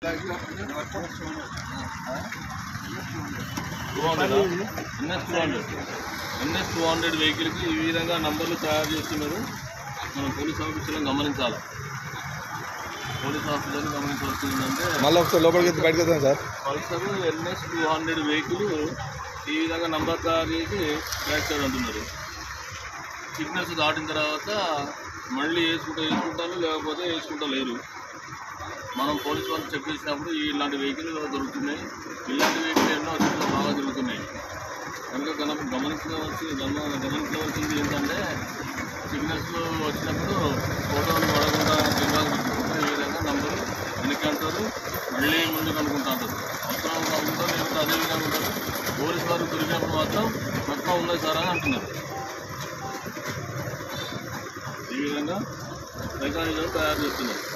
two hundred NS two hundred NS two hundred వెహికల్కి ఈ విధంగా నంబర్లు తయారు చేస్తున్నారు మనం పోలీస్ ఆఫీసులను గమనించాలి పోలీస్ ఆఫీసర్లు గమనించాల్సింది ఏంటంటే మళ్ళీ ఒకసారి లోపలికి ఎత్తి బయటకు వద్దాం sir Pulsar NS two hundred vehicle ఈ విధంగా నంబర్ తయారు చేసి ట్రాక్ చేయడం అంటున్నారు సిగ్నల్స్ దాటిన తర్వాత మళ్ళీ వేసుకుంటా వేసుకుంటారు లేకపోతే వేసుకుంటా లేరు మనం పోలీస్ వాళ్ళు చెక్ చేసినప్పుడు ఇలాంటి వెహికల్ దొరుకుతున్నాయి ఇలాంటి వెహికల్ ఎన్నో అసలు బాగా దొరుకుతున్నాయి కనుక గమ గమనించవలసి గమ గమనించవలసింది ఏంటంటే సిగ్నల్స్ వచ్చినప్పుడు ఫోటోలు పడకుండా కెమెరాలు పెట్టుకుంటూ ఈ విధంగా నంబర్ వెనక్కి అంటారు మళ్ళీ ముందుకు అనుకుంటా అంటారు అవసరం కాకుండా లేకపోతే అదే విధంగా ఉంటారు పోలీస్ వారు తిరిగినప్పుడు మాత్రం మొత్తం ఉన్నది సార్ అని అంటున్నారు ఈ విధంగా మెకానిజం తయారు చేస్తున్నారు